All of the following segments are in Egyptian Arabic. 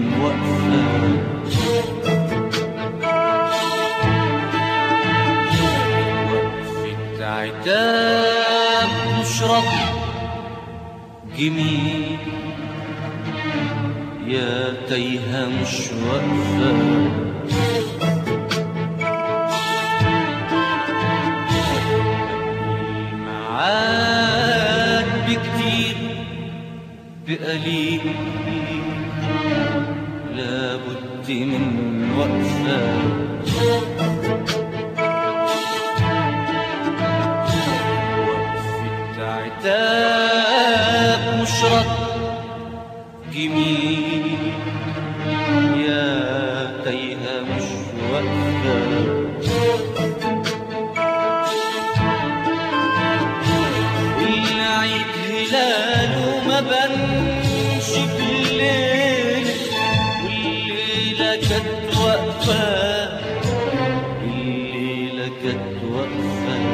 وقفة وقفة عتاب مشرق جميل يا تايهة مش واقفة معاك بكتير بقليل لابد من وقفة وقفة عتاب مشرق جميل يا تايهة مش واقفة العيد هلاله ما بنش بالليل والليلة كانت واقفة الليلة كانت واقفة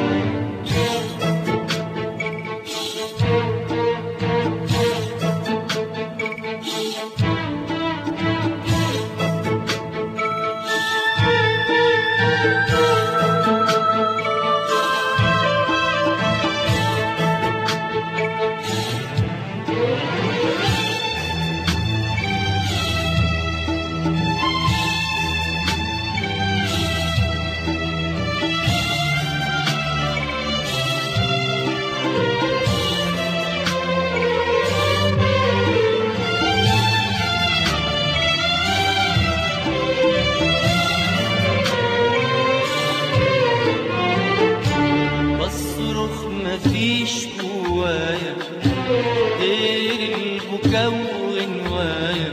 بصرخ مفيش جوايا غير البكا وغنوايا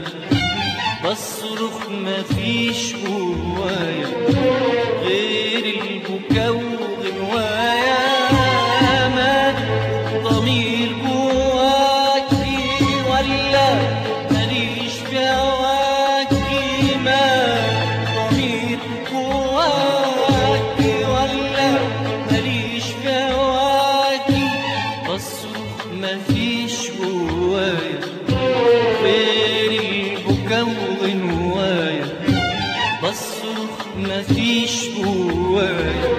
بصرخ مفيش جوايا غير البكا وغنوايا ما الضمير جواكي ولا ماليش في هواكي ما الضمير جواكي ولا ماليش في هواكي بصرخ مفيش جوايا غير البكا وغنوايا بصرخ مفيش جوايا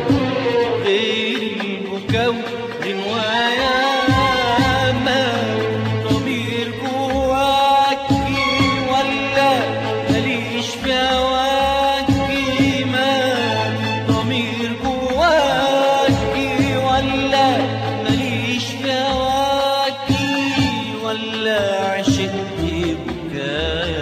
غير البكا وغنوايا ما ضمير جواكي ولا ماليش في هواكي ما ضمير جواكي ولا ماليش في هواكي ولا عشقت بكايا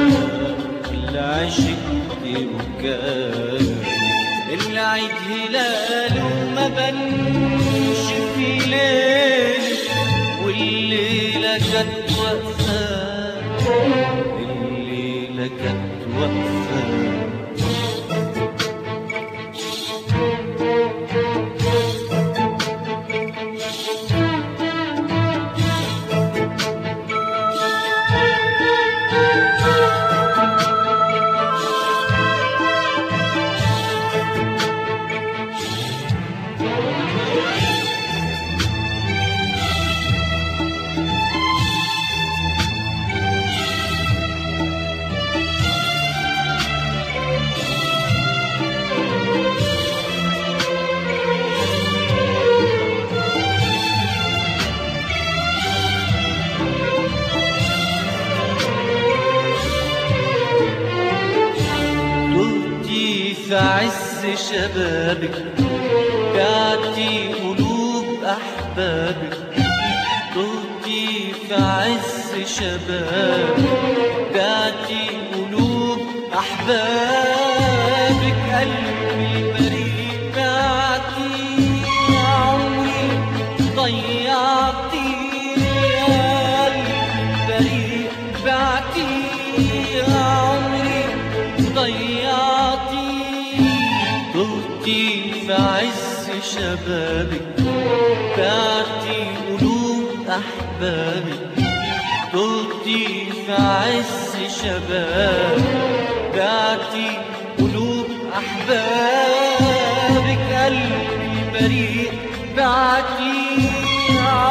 ولا عشقت بكايا العيد هلاله ما بنش في ليل والليلة كانت واقفة الليلة كانت واقفة تهتي في عز شبابك بعتي قلوب أحبابك تهتي في عز شبابك بعتي قلوب أحبابك قلبي بريء بعتي عمري ضيعتي قلبي بريء بعتي عمري ضيعتي تهتي في عز شبابك بعتي قلوب أحبابك تهتي في عز شبابك بعتي قلوب أحبابك قلبي بريء بعتي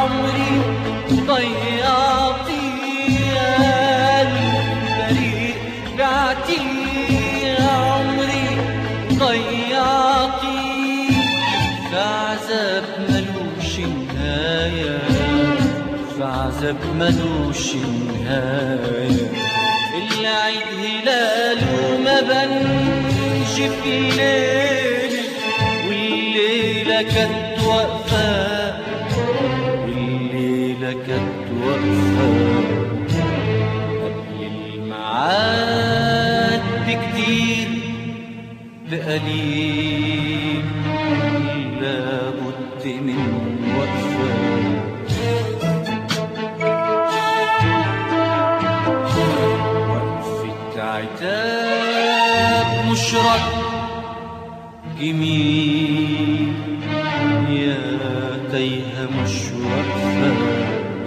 عمري ضيعتي قلبي بريء بعتي عمري ضيعتي في عذاب ملوش نهاية في عذاب ملوش نهاية العيد هلاله ما بنش في الليل والليلة كانت واقفة والليلة كانت واقفة قبل الميعاد بكتير بقليل لابد من وقفة وقفة عتاب مشرق جميل يا تايهة مش واقفة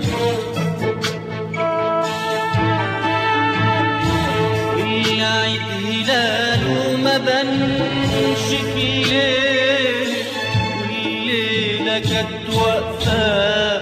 العيد هلاله ما بنش في الليل والليلة كانت واقفة